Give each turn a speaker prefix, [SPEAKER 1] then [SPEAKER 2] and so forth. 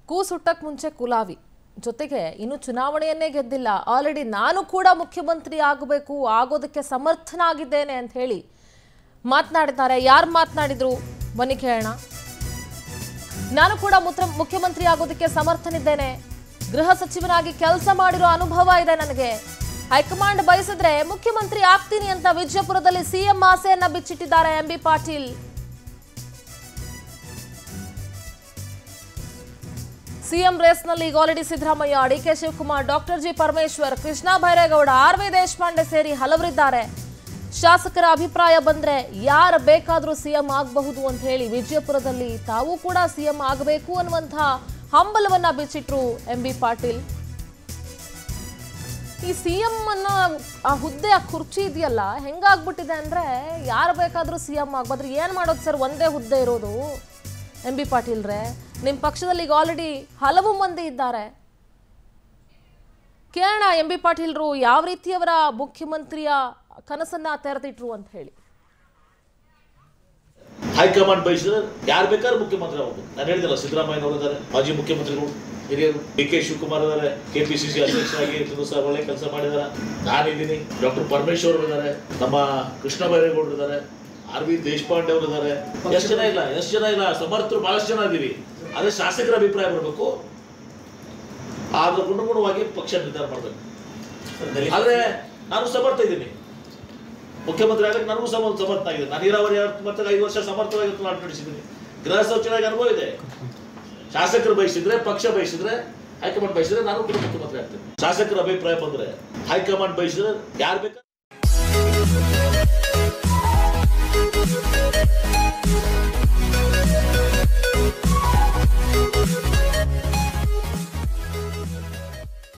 [SPEAKER 1] ಕೂಸುಟ್ಟಕ್ ಮುಂಚೆ ಕುಲಾವಿ ಜೊತೆಗೆ ಇನ್ನು ಚುನಾವಣೆಯನ್ನೇ ಗೆದ್ದಿಲ್ಲ ಆಲ್ರೆಡಿ ನಾನು ಕೂಡ ಮುಖ್ಯಮಂತ್ರಿ ಆಗಬೇಕು ಆಗೋದಕ್ಕೆ ಸಮರ್ಥನಾಗಿದ್ದೇನೆ ಅಂತ ಹೇಳಿ ಮಾತನಾಡಿದ್ದಾರೆ ಯಾರು ಮಾತನಾಡಿದ್ರು ಬನ್ನಿ ಕೇಳೋಣ ನಾನು ಕೂಡ ಮುತ್ರ- ಮುಖ್ಯಮಂತ್ರಿ ಆಗೋದಕ್ಕೆ ಸಮರ್ಥನಿದ್ದೇನೆ ಗೃಹ ಸಚಿವನಾಗಿ ಕೆಲಸ ಮಾಡಿರೋ ಅನುಭವ ಇದೆ ನನಗೆ ಹೈಕಮಾಂಡ್ ಬಯಸಿದ್ರೆ ಮುಖ್ಯಮಂತ್ರಿ ಆಗ್ತೀನಿ ಅಂತ ವಿಜಯಪುರದಲ್ಲಿ ಸಿಎಂ ಆಸೆಯನ್ನ ಬಿಚ್ಚಿಟ್ಟಿದ್ದಾರೆ ಎಂಬಿ ಪಾಟೀಲ್ ಸಿಎಂ ರೇಸ್ನಲ್ಲಿ ಈಗ already Siddaramaiah D K Shivakumar doctor G Parameshwar Krishna Byregowda R V Deshpande ಸೇರಿ ಹಲವರಿದ್ದಾರೆ ಶಾಸಕರ ಅಭಿಪ್ರಾಯ ಬಂದ್ರೆ ಯಾರು ಬೇಕಾದ್ರೂ ಸಿಎಂ ಆಗಬಹುದು ಅಂತ ಹೇಳಿ ವಿಜಯಪುರದಲ್ಲಿ ತಾವು ಕೂಡ ಸಿಎಂ ಆಗಬೇಕು ಅನ್ನುವಂತಹ ಹಂಬಲವನ್ನ ಬಿಚ್ಚಿಟ್ರು ಎಂ ಬಿ ಪಾಟೀಲ್ ಈ ಸಿಎಂ ಅನ್ನೋ ಆ ಹುದ್ದೆ ಆ ಕುರ್ಚಿ ಇದೆಯಲ್ಲ ಹೆಂಗಾಗ್ಬಿಟ್ಟಿದೆ ಅಂದ್ರೆ ಯಾರು ಬೇಕಾದ್ರೂ ಸಿಎಂ ಆಗ್ಬೋದ್ರಿ ಏನ್ ಮಾಡೋದು ಸರ್ ಒಂದೇ ಹುದ್ದೆ ಇರೋದು ಎಂ ಬಿ ಪಾಟೀಲ್ರೆ ನಿಮ್ಮ ಪಕ್ಷದಲ್ಲಿ ಈಗ ಆಲ್ರೆಡಿ ಹಲವು ಮಂದಿ ಇದ್ದಾರೆ ಕೇಳೋಣ ಎಂ ಬಿ ಪಾಟೀಲ್ರು ಯಾವ ರೀತಿಯವರ ಮುಖ್ಯಮಂತ್ರಿಯ ಕನಸನ್ನ ತೆರೆದಿಟ್ರು ಅಂತ ಹೇಳಿ
[SPEAKER 2] ಹೈಕಮಾಂಡ್ ಬಯಸಿದ್ರೆ ಯಾರು ಬೇಕಾದ್ರೂ ಮುಖ್ಯಮಂತ್ರಿ ಆಗ್ಬೋದು ನಾನು ಹೇಳಿದಲ್ಲ ಸಿದ್ದರಾಮಯ್ಯನವರು ಇದ್ದಾರೆ ಮಾಜಿ ಮುಖ್ಯಮಂತ್ರಿಗಳು ಹಿರಿಯರು ಡಿ ಕೆ ಶಿವಕುಮಾರ್ ಇದ್ದಾರೆ ಕೆಪಿಸಿಸಿ ಅಧ್ಯಕ್ಷರಾಗಿ ಇದ್ರು ಸಹ ಒಳ್ಳೆ ಕೆಲಸ ಮಾಡಿದ್ದಾರೆ ನಾನಿದ್ದೀನಿ ಡಾಕ್ಟರ್ ಪರಮೇಶ್ವರ್ ಇದ್ದಾರೆ ನಮ್ಮ ಕೃಷ್ಣ ಬೈರೇಗೌಡರು ಇದ್ದಾರೆ ಆರ್ ವಿ ದೇಶಪಾಂಡೆ ಅವರು ಇದ್ದಾರೆ ಎಷ್ಟು ಜನ ಇಲ್ಲ ಎಷ್ಟು ಜನ ಇಲ್ಲ ಸಮರ್ಥರು ಬಹಳಷ್ಟು ಜನ ಇದೀವಿ ಅದೇ ಶಾಸಕರ ಅಭಿಪ್ರಾಯ ಬರಬೇಕು ಅದ್ರ ಗುಣಗುಣವಾಗಿ ಪಕ್ಷ ನಿರ್ಧಾರ ಮಾಡಬೇಕು ಆದ್ರೆ ನಾನು ಸಮರ್ಥ ಇದ್ದೀನಿ ಮುಖ್ಯಮಂತ್ರಿ ಆಗಕ್ಕೆ ನನಗೂ ಸಮ ಸಮರ್ಥ ಆಗಿದೆ ನಾನು ನೀರಾವರಿ ಮತ್ತೆ ಐದು ವರ್ಷ ಸಮರ್ಥವಾಗಿ ಮಾತು ನಡೆಸಿದ್ದೀನಿ ಗೃಹ ಸಚಿವರಾಗಿ ಅನುಭವ ಇದೆ ಶಾಸಕರು ಬಯಸಿದ್ರೆ ಪಕ್ಷ ಬಯಸಿದ್ರೆ ಹೈಕಮಾಂಡ್ ಬಯಸಿದ್ರೆ ನಾನು ಕೂಡ ಮುಖ್ಯಮಂತ್ರಿ ಆಗ್ತೇನೆ ಶಾಸಕರ ಅಭಿಪ್ರಾಯ ಬಂದ್ರೆ ಹೈಕಮಾಂಡ್ ಬಯಸಿದ್ರೆ ಯಾರು ಬೇಕಾದ್ರೆ